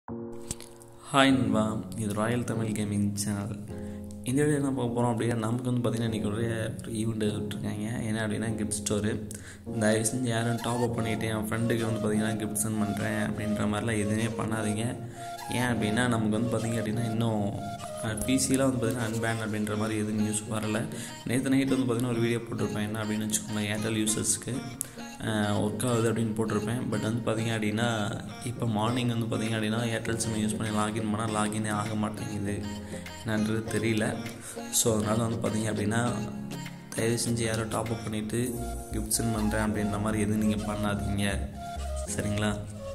hi நண்பா இது royal Tamil gaming channel இந்த வீடியோ என்ன பார்க்க போகிறோம் அப்படின்னா நமக்கு வந்து பார்த்திங்கன்னா இன்றைக்கி ஒரு ஒரு ஈவெண்ட் விட்டுருக்காங்க என்ன அப்படின்னா கிஃப்ட் ஸ்டோரு தயவு செஞ்சு யாரும் டாப் அப் பண்ணிவிட்டு என் ஃப்ரெண்டுக்கு வந்து பார்த்திங்கன்னா கிஃப்ட் சென்ட் பண்ணுறேன் அப்படின்ற மாதிரிலாம் எதுவுமே பண்ணாதீங்க ஏன் அப்படின்னா நமக்கு வந்து பார்த்திங்க அப்படின்னா இன்னும் பிசியில் வந்து பார்த்திங்கன்னா அன்பேன் அப்படின்ற மாதிரி எதுவும் நியூஸ் வரல நேற்று நைட் வந்து பார்த்திங்கன்னா ஒரு வீடியோ போட்டிருப்பேன் என்ன அப்படின்னு வச்சுக்கோங்க ஏர்டெல் யூசர்ஸ்க்கு ஒர்க் ஆகுது அப்படின்னு போட்டிருப்பேன் பட் வந்து பார்த்திங்க அப்படின்னா இப்போ மார்னிங் வந்து பார்த்திங்க அப்படின்னா ஏர்டெல் சிம் யூஸ் பண்ணி லாகின் பண்ணால் லாகினே ஆக மாட்டேங்குது என்னன்றது தெரியல ஸோ அதனால் வந்து பார்த்திங்க அப்படின்னா தயவு செஞ்சு யாரோ டாப் அப் பண்ணிவிட்டு கிஃப்ட் சென்ட் பண்ணுறேன் அப்படின்ற மாதிரி எதுவும் நீங்கள் பண்ணாதீங்க சரிங்களா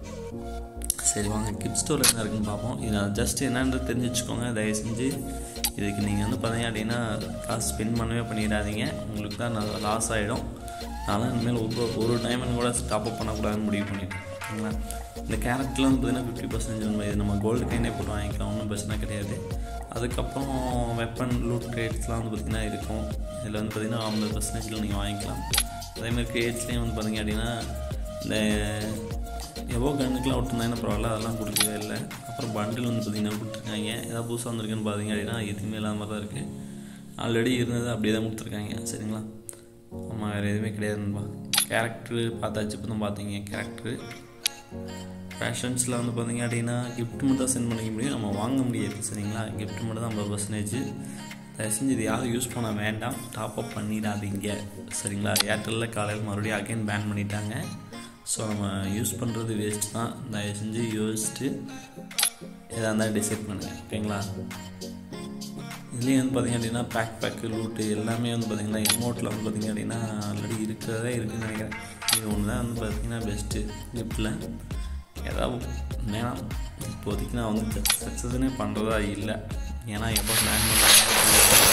சரி வாங்க கிஃப்ட் ஸ்டோரில் என்ன இருக்குன்னு பார்ப்போம் இது ஜஸ்ட் என்னன்றது தெரிஞ்சு வச்சுக்கோங்க தயவு செஞ்சு இதுக்கு நீங்கள் வந்து பார்த்தீங்க அப்படின்னா காசு ஸ்பெண்ட் பண்ணவே பண்ணிடாதீங்க உங்களுக்கு தான் லாஸ் ஆகிடும் அதனால் இனிமேல் ஒரு ஒரு டைமன் கூட ஸ்டாப் அப் பண்ணக்கூடாதுன்னு முடிவு பண்ணிட்டேன் ஓகேங்களா இந்த கேரக்டரில் வந்து பார்த்தீங்கன்னா ஃபிஃப்டி பர்சன்டேஜ் நம்ம இது நம்ம கோல்டு கைனே போட்டு வாங்கிக்கலாம் ஒன்றும் பிரச்சனை கிடையாது அதுக்கப்புறம் வெப்பன் லூட் ரேட்ஸ்லாம் வந்து பார்த்திங்கன்னா இருக்கும் இதில் வந்து பார்த்திங்கன்னா ஐம்பது பர்சன்டேஜில் நீங்கள் வாங்கிக்கலாம் அதேமாதிரி கிரியேட்ஸ்லேயும் வந்து பார்த்திங்க அப்படின்னா இந்த எவ்வளோ கண்ணுக்கெலாம் விட்டுருந்தாங்கன்னா பரவாயில்ல அதெல்லாம் கொடுக்கவே இல்லை அப்புறம் பண்டில் வந்து பார்த்திங்கன்னா கொடுத்துருக்காங்க ஏதாவது புதுசாக வந்திருக்குன்னு பார்த்தீங்க அப்படின்னா எதுவுமே இல்லாமல் தான் இருக்குது ஆல்ரெடி இருந்தது அப்படியே தான் கொடுத்துருக்காங்க சரிங்களா ஆமாம் வேறு எதுவுமே கிடையாதுன்பா கேரக்டரு பார்த்தாச்சு இப்போ தான் பார்த்தீங்க கேரக்டரு ஃபேஷன்ஸில் வந்து பார்த்தீங்க அப்படின்னா கிஃப்ட் மட்டும் தான் சென்ட் பண்ணிக்க முடியும் நம்ம வாங்க முடியாது சரிங்களா கிஃப்ட் மட்டும் தான் ஐம்பது பர்சன்டேஜ் தயவு செஞ்சு இது யாரும் யூஸ் பண்ண வேண்டாம் டாப் அப் பண்ணிடாதீங்க சரிங்களா ஏர்டெல்லில் காலையில் மறுபடியும் அகைன் பேன் பண்ணிட்டாங்க ஸோ நம்ம யூஸ் பண்ணுறது வேஸ்ட் தான் தயவு செஞ்சு யோசிச்சுட்டு எதாக இருந்தாலும் டிசைட் பண்ணுங்கள் ஓகேங்களா இதுலேயும் வந்து பார்த்திங்க அப்படின்னா பேக் பேக்கு லூட்டு எல்லாமே வந்து பார்த்திங்கன்னா எமௌண்ட்டில் வந்து பார்த்திங்க அப்படின்னா ஆல்ரெடி இருக்கிறதே இருக்குதுன்னு நினைக்கிறேன் இது ஒன்று தான் வந்து பார்த்திங்கன்னா பெஸ்ட்டு கிஃப்டில் ஏதாவது வேணாம் இப்போதைக்கு நான் வந்து சக்ஸஸ்னே பண்ணுறதா இல்லை ஏன்னா எப்போ பிளான் பண்ண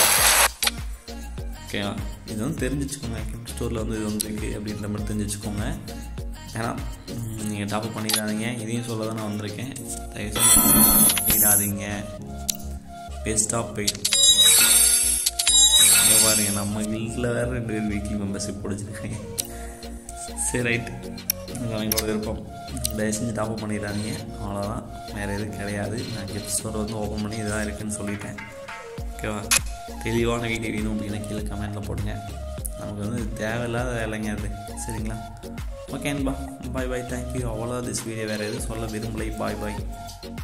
ஓகேவா இது வந்து தெரிஞ்சு வச்சுக்கோங்க கிஃப்ட் ஸ்டோரில் வந்து இது வந்து இருக்குது அப்படின்ற மாதிரி தெரிஞ்சு வச்சுக்கோங்க ஏன்னா நீங்கள் டாப் பண்ணிடாதீங்க இதையும் சொல்ல தான் நான் வந்திருக்கேன் தயவுசெய்து பண்ணிடாதீங்க பெஸ்ட்டாக போயிடும் இங்கே பாருங்க நம்ம வீட்டில் வேறு ரெண்டு பேர் வீக்லி மெம்பர்ஷிப் பிடிச்சிருக்காங்க சரி ரைட்டு அவங்களோட விருப்பம் தயவு செஞ்சு டாப் பண்ணிடாதீங்க அவ்வளோதான் வேறு எதுவும் கிடையாது நான் கிஃப்ட் ஸ்டோர் வந்து ஓப்பன் பண்ணி இதுதான் இருக்குதுன்னு சொல்லிட்டேன் ஓகேவா தெளிவான வீடியோ வேணும் அப்படின்னா கீழே கமெண்ட்டில் போடுங்க நமக்கு வந்து தேவையில்லாத வேலைங்க அது சரிங்களா ஓகேன்பா பாய் பாய் தேங்க்யூ அவ்வளோ திஸ் வீடியோ வேறு எதுவும் சொல்ல விரும்பலை பாய் பாய்